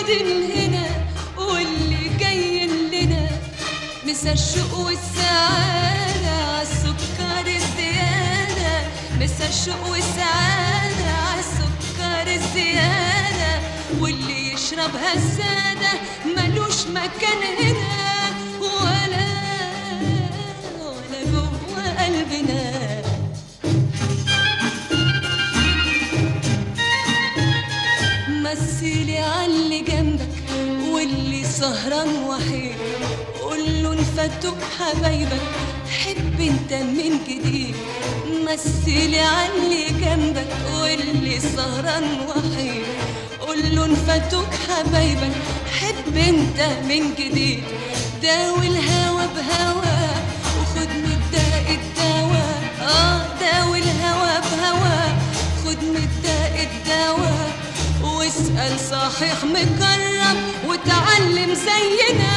قاعدين هنا واللي جايين لنا مسا الشوق والسعادة عالسكر الزيادة مسا الشوق والسعادة عالسكر الزيادة واللي يشربها السادة ملوش مكان هنا ولا ولا جوه قلبنا مثلي عاللي جنبك واللي سهران وحيد قول له انفتوك حبايبك حب انت من جديد مثلي عاللي جنبك واللي سهران وحيد قول له انفتوك حبايبك حب انت من جديد داوي الهوى بهوى وخد من الداء الدواء اه داوي الهوى بهوى خد من الداء الدواء واسأل صحيح مكرم وتعلم زينا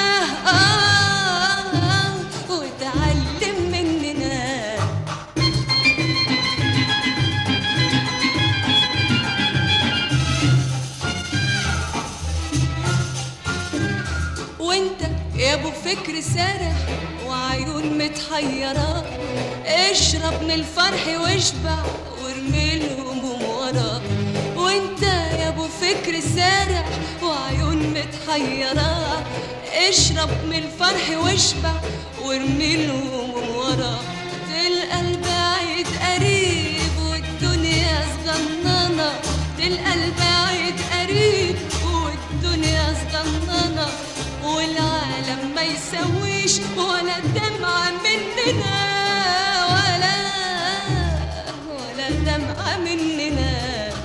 آه آه وتعلم مننا وانت يا ابو فكر سارح وعيون متحيرة اشرب من الفرح واشبع وارمي الهموم ورا وانت يا ابو فكر سارح وعيون متحيرة اشرب من الفرح واشبع وارمي الهموم ورا تلقى البعيد قريب والدنيا صغننة تلقى البعيد قريب والدنيا صغننة والعالم ما يسويش ولا دمعة مننا ولا ولا دمعة مننا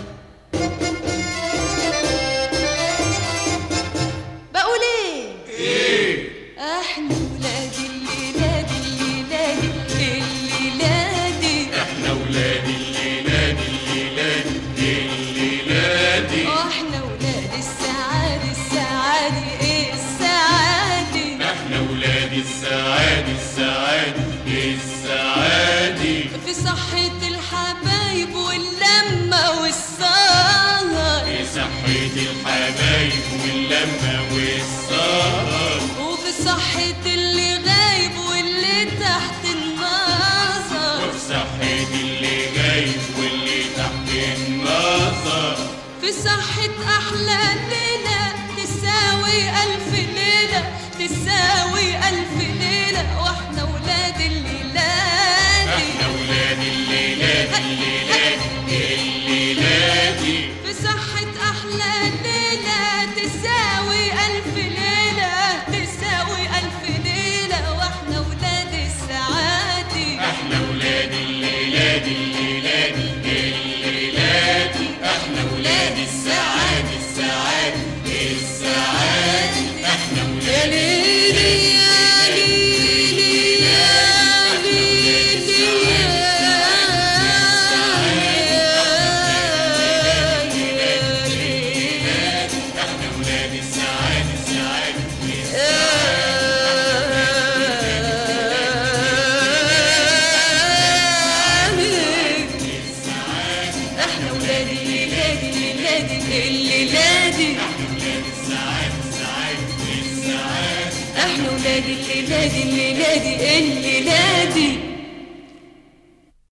بقول ايه احنا ولاد الليلاد الليلاد الليلاد احنا ولاد الليلاد الليلاد الليلاد واحنا ولاد السعادة السعادة ايه السعادة احنا ولاد السعاد السعاد السعاد في صحة الحبايب واللمة والسهر في صحة الحبايب واللمة والسهر وفي صحة اللي غايب واللي تحت النظر وفي صحة اللي جايب واللي تحت النظر في صحة أحلى ليلة تساوي ألف ليلة تساوي ألف ليلة وإحنا ولاد الليلات احنا ولاد الليلاد الليلاد الليلاد في صحة أحلى ليلة تساوي ألف ليلة تساوي ألف ليلة وإحنا ولاد السعادة احنا ولاد الليلاد الليلاد الليلاد احنا ولاد السعاد السعاد السعاد احنا يا ولاد ليلي يا ليلي يا ليلي يا ليلي احنا ولاد السعاد السعاد احنا ولاد الليلاد الليلاد الليلاد احنا ولاد الليلاد الليلاد الليلاد